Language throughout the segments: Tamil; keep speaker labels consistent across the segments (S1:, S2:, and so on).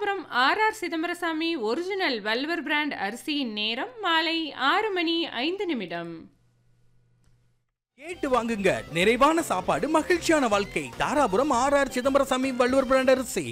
S1: Dharapuram R R Chidambarasamy original Valluvar brand அரிசியின் நேரம் மாலை ஆறு மணி ஐந்து நிமிடம்
S2: கேட்டு வாங்குங்க நிறைவான சாப்பாடு மகிழ்ச்சியான வாழ்க்கை Dharapuram R R Chidambarasamy Valluvar brand அரிசி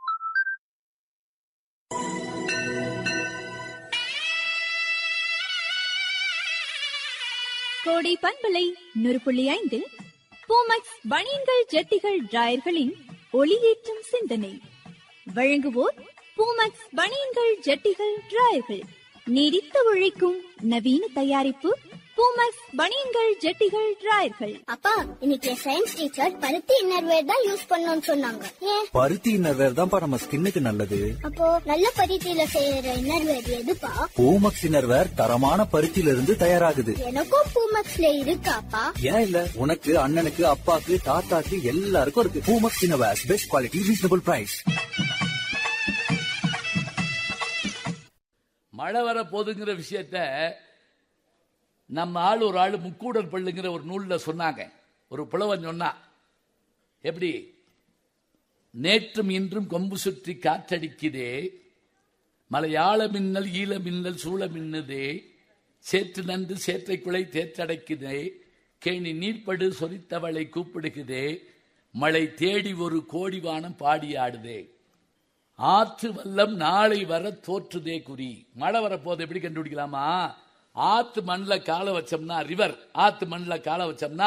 S3: கோடை பண்பலை நூறு புள்ளி ஐந்தில் பூமக்ஸ் பனியன்கள் ஜட்டிகள் டிராயர்களின் ஒளியேற்றும் சிந்தனை வழங்குவோர் பூமக்ஸ் பனியன்கள் ஜட்டிகள் டிராயர்கள் நீடித்து உழைக்கும் நவீன தயாரிப்பு பூமக்ஸ் பனியன்கள் ஜட்டிகள் டிராயர்கள்
S4: அப்பா இன்னைக்கு சயின்ஸ் டீச்சர் பருத்தி இன்னர்வேர் தான் யூஸ் பண்ணணும்னு சொன்னாங்க ஏன்
S5: பருத்தி இன்னர்வேர் தான்ப்பா நம்ம ஸ்கின்னுக்கு நல்லது
S4: அப்போ நல்ல பருத்தியில செய்யற இன்னர்வேர் எதுப்பா
S5: பூமக்ஸ் இன்னர்வேர் தரமான பருத்தியில இருந்து தயாராகுது
S4: எனக்கும் பூமக்ஸ்ல இருக்காப்பா
S5: ஏன் இல்ல உனக்கு அண்ணனுக்கு அப்பாக்கு தாத்தாக்கு எல்லாருக்கும் இருக்கு Poomex innerwear best quality reasonable price
S6: மழை வர போதுங்கிற விஷயத்த நம்ம ஆள் ஒரு ஆள் முக்கூடல் பள்ளுங்கிற ஒரு நூலில் சொன்னாங்க ஒரு புலவன் சொன்னா எப்படி நேற்றும் இன்றும் கொம்பு சுற்றி காற்றடிக்குதே மலையாள மின்னல் ஈழ மின்னல் சூழ மின்னுதே சேற்று நன்று சேற்றை குலை தேற்றடைக்குதே கேணி நீர்ப்படு சொரித்தவளை கூப்பிடுகுதே மழை தேடி ஒரு கோடி வானம் பாடி ஆடுதே ஆற்று வல்லம் நாளை வர தோற்றுதே குறி மழை வரப்போது எப்படி கண்டுபிடிக்கலாமா ஆத்து மண்ணில் காலை வச்சோம்னா ரிவர் ஆத்து மண்ணில் காலை வச்சோம்னா